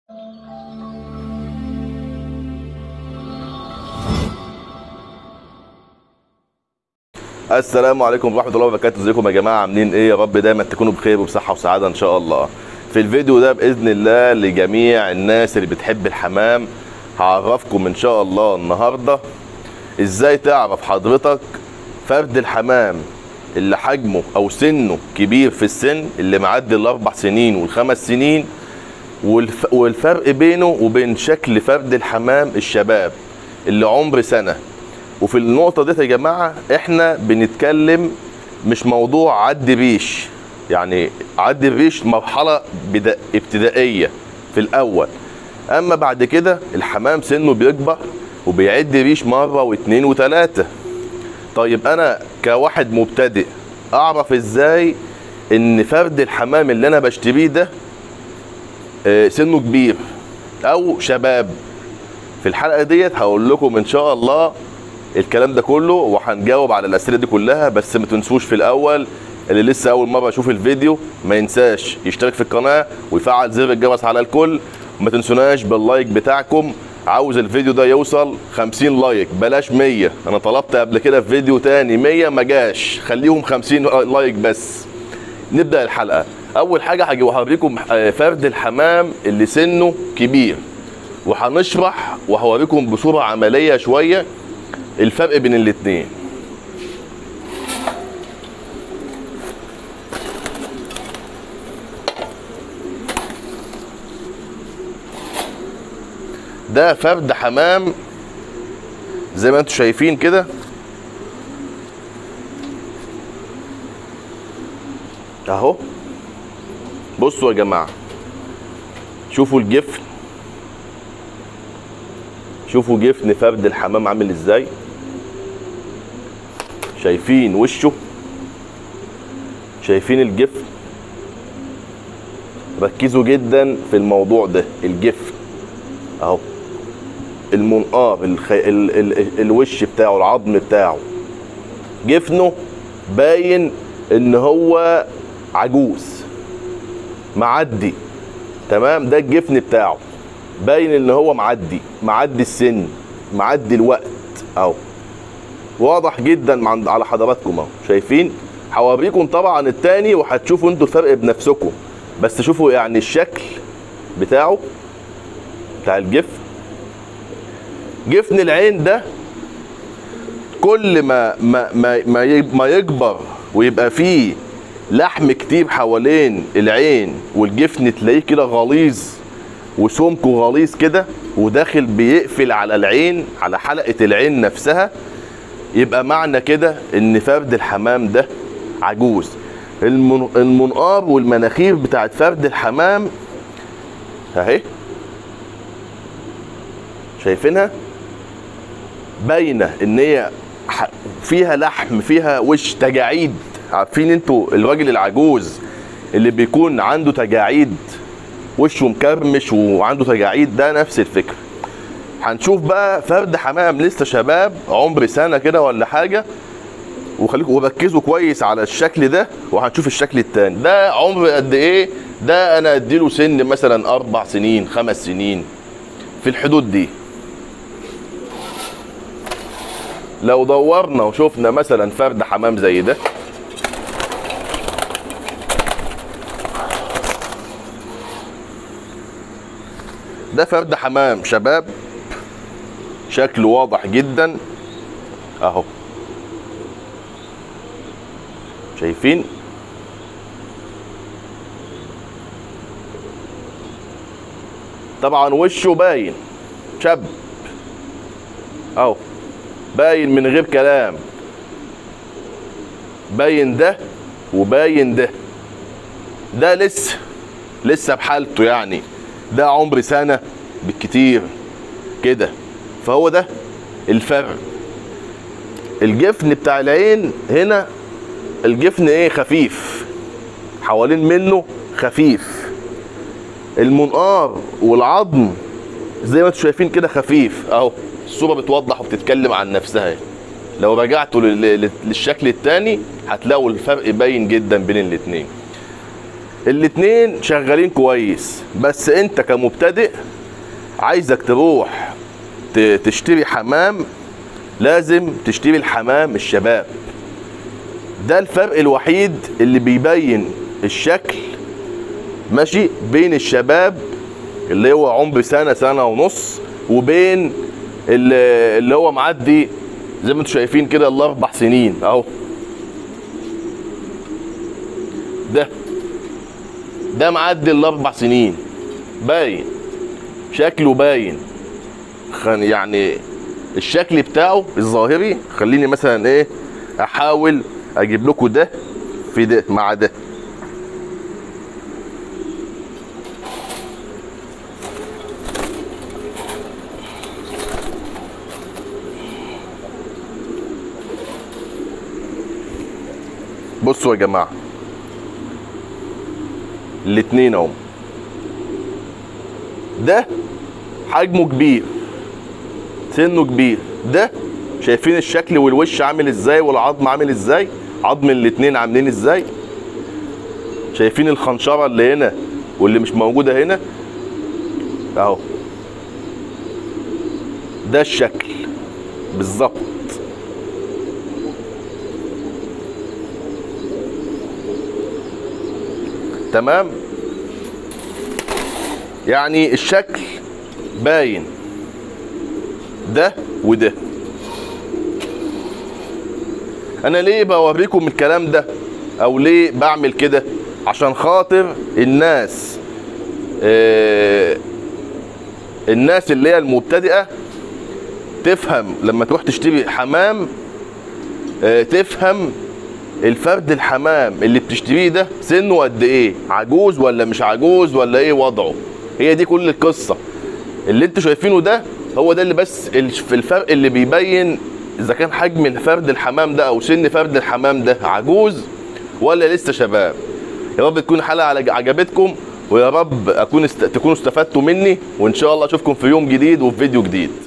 السلام عليكم ورحمه الله وبركاته ازيكم يا جماعه عاملين ايه يا رب دايما تكونوا بخير وبصحه وسعاده ان شاء الله في الفيديو ده باذن الله لجميع الناس اللي بتحب الحمام هعرفكم ان شاء الله النهارده ازاي تعرف حضرتك فرد الحمام اللي حجمه او سنه كبير في السن اللي معدي الاربع سنين والخمس سنين والف... والفرق بينه وبين شكل فرد الحمام الشباب اللي عمر سنه وفي النقطه ديت يا جماعه احنا بنتكلم مش موضوع عد ريش يعني عد الريش مرحله بدا... ابتدائيه في الاول اما بعد كده الحمام سنه بيكبر وبيعد ريش مره واثنين وثلاثه طيب انا كواحد مبتدئ اعرف ازاي ان فرد الحمام اللي انا بشتريه ده آه، سنه كبير او شباب في الحلقه ديت هقول لكم ان شاء الله الكلام ده كله وهنجاوب على الاسئله دي كلها بس ما تنسوش في الاول اللي لسه اول مره يشوف الفيديو ما ينساش يشترك في القناه ويفعل زر الجرس على الكل وما تنسوناش باللايك بتاعكم عاوز الفيديو ده يوصل 50 لايك بلاش 100 انا طلبت قبل كده في فيديو تاني 100 ما جاش خليهم 50 لايك بس نبدا الحلقه اول حاجه هاجي وهوريكم آه، فرد الحمام اللي سنه كبير وهنشرح وهوريكم بصوره عمليه شويه الفرق بين الاتنين ده فرد حمام زي ما انتم شايفين كده اهو بصوا يا جماعه شوفوا الجفن شوفوا جفن فرد الحمام عامل ازاي شايفين وشه شايفين الجفن ركزوا جدا في الموضوع ده الجفن اهو المنقار الخ... ال... ال... ال... الوش بتاعه العظم بتاعه جفنه باين ان هو عجوز معدي تمام ده الجفن بتاعه باين ان هو معدي معدي السن معدي الوقت اهو واضح جدا عند على حضراتكم اهو شايفين هوريكم طبعا التاني وهتشوفوا انتوا الفرق بنفسكم بس شوفوا يعني الشكل بتاعه بتاع الجفن جفن العين ده كل ما ما ما ما ي- ما يكبر ويبقى فيه لحم كتير حوالين العين والجفن تلاقيه كده غليظ وسمكه غليظ كده وداخل بيقفل على العين على حلقة العين نفسها يبقى معنى كده ان فرد الحمام ده عجوز المن- المنقار والمناخير بتاعت فرد الحمام اهي شايفينها باينه ان هي ح- فيها لحم فيها وش تجاعيد عارفين انتوا الراجل العجوز اللي بيكون عنده تجاعيد وشه مكرمش وعنده تجاعيد ده نفس الفكره هنشوف بقى فرد حمام لسه شباب عمر سنه كده ولا حاجه وخليكم وركزوا كويس على الشكل ده وهنشوف الشكل التاني ده عمر قد ايه ده انا اديله سن مثلا اربع سنين خمس سنين في الحدود دي لو دورنا وشفنا مثلا فرد حمام زي ده ده فرد حمام شباب شكله واضح جدا اهو شايفين طبعا وشه باين شاب اهو باين من غير كلام باين ده وباين ده ده لسه لسه بحالته يعني ده عمر سنة بالكتير كده فهو ده الفرق الجفن بتاع العين هنا الجفن ايه خفيف حوالين منه خفيف المنقار والعظم زي ما انتم شايفين كده خفيف اهو الصوره بتوضح وبتتكلم عن نفسها اهي. لو رجعتوا لل- لل- للشكل التاني هتلاقوا الفرق باين جدا بين الاتنين الاتنين شغالين كويس بس انت كمبتدئ عايزك تروح ت- تشتري حمام لازم تشتري الحمام الشباب ده الفرق الوحيد اللي بيبين الشكل ماشي بين الشباب اللي هو عمر سنه سنه ونص وبين اللي, اللي هو معدي زي ما انتم شايفين كده الاربع سنين اهو ده ده معدي الاربع سنين باين شكله باين خن- يعني الشكل بتاعه الظاهري خليني مثلا ايه احاول اجيب لكم ده في ده مع ده بصوا يا جماعه الاتنين اهو ده حجمه كبير سنه كبير ده شايفين الشكل والوش عامل ازاي والعظم عامل ازاي عظم الاتنين عاملين ازاي شايفين الخنشره اللي هنا واللي مش موجوده هنا اهو ده الشكل بالظبط تمام يعني الشكل باين ده وده انا ليه بوريكم الكلام ده او ليه بعمل كده عشان خاطر الناس آه الناس اللي هي المبتدئه تفهم لما تروح تشتري حمام آه تفهم الفرد الحمام اللي بتشتريه ده سنه قد ايه عجوز ولا مش عجوز ولا ايه وضعه هي دي كل القصه اللي انتوا شايفينه ده هو ده اللي بس ال- في الفرق اللي بيبين اذا كان حجم فرد الحمام ده او سن فرد الحمام ده عجوز ولا لسه شباب يا رب تكون الحلقه على- عجبتكم ويا رب اكون است... تكونوا استفدتوا مني وان شاء الله اشوفكم في يوم جديد وفي فيديو جديد